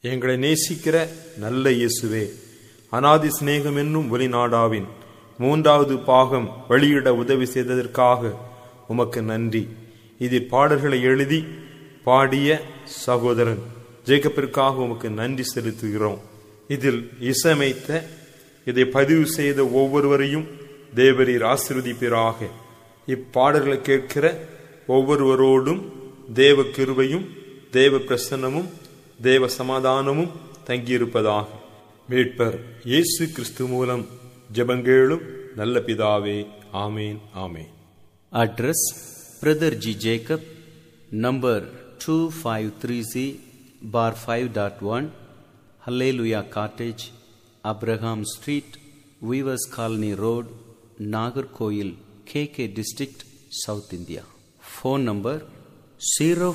எங்களை நேசிக்கிற நல்ல இயேசுவே அனாதி சிநேகம் என்னும் வெளிநாடாவின் மூன்றாவது பாகம் வெளியிட உதவி செய்ததற்காக உமக்கு நன்றி இதில் பாடல்களை எழுதி பாடிய சகோதரன் ஜேக்கப்பிற்காக உமக்கு நன்றி செலுத்துகிறோம் இதில் இசையமைத்த இதை பதிவு செய்த ஒவ்வொருவரையும் தேவரீர் ஆசிர்வதிப்பீராக இப்பாடல்களை கேட்கிற ஒவ்வொருவரோடும் தேவ கிருபையும் தேவ பிரசன்னமும் தேவ சமாதானமும் தங்கியிருப்பதாக மீட்பர் இயேசு கிறிஸ்து மூலம் ஜெபங்கேளும் நல்ல பிதாவே ஆமேன் ஆமேன் Address Brother G. Jacob, number 253C, bar 5.1, Hallelujah Cottage, Abraham Street, Weavers Colony Road, Nagarkoil, KK District, South India. Phone number 0